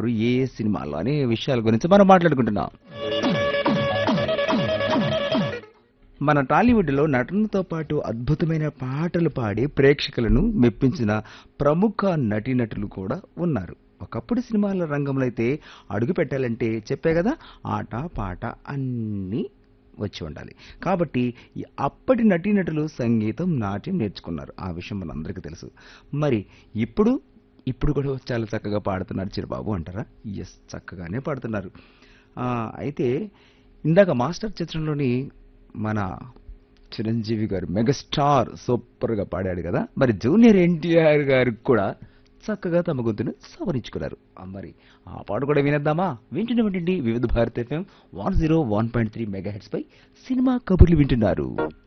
చేస్తున్నారు ఏ ఏ సినిమాల్లో అనే విషయాల గురించి మనం మాట్లాడుకుంటున్నాం మన టాలీవుడ్లో నటనతో పాటు అద్భుతమైన పాటలు పాడి ప్రేక్షకులను మెప్పించిన ప్రముఖ నటీనటులు కూడా ఉన్నారు ఒకప్పుడు సినిమాల రంగంలో అయితే అడుగు పెట్టాలంటే చెప్పే కదా ఆట పాట అన్నీ వచ్చి ఉండాలి కాబట్టి ఈ అప్పటి నటీనటులు సంగీతం నాట్యం నేర్చుకున్నారు ఆ విషయం మనందరికీ తెలుసు మరి ఇప్పుడు ఇప్పుడు కూడా చాలా చక్కగా పాడుతున్నారు చిరుబాబు అంటారా ఎస్ చక్కగానే పాడుతున్నారు ఆ, అయితే ఇందాక మాస్టర్ చిత్రంలోని మన చిరంజీవి గారు మెగాస్టార్ సూపర్గా పాడాడు కదా మరి జూనియర్ ఎన్టీఆర్ గారికి కూడా చక్కగా తమ గొంతును సవరించుకున్నారు ఆ, మరి ఆ పాట కూడా వినేద్దామా వింటూనే ఉండండి వివిధ భారత FM one zero one point three mega heads పై సినిమా కబుర్లు వింటున్నారు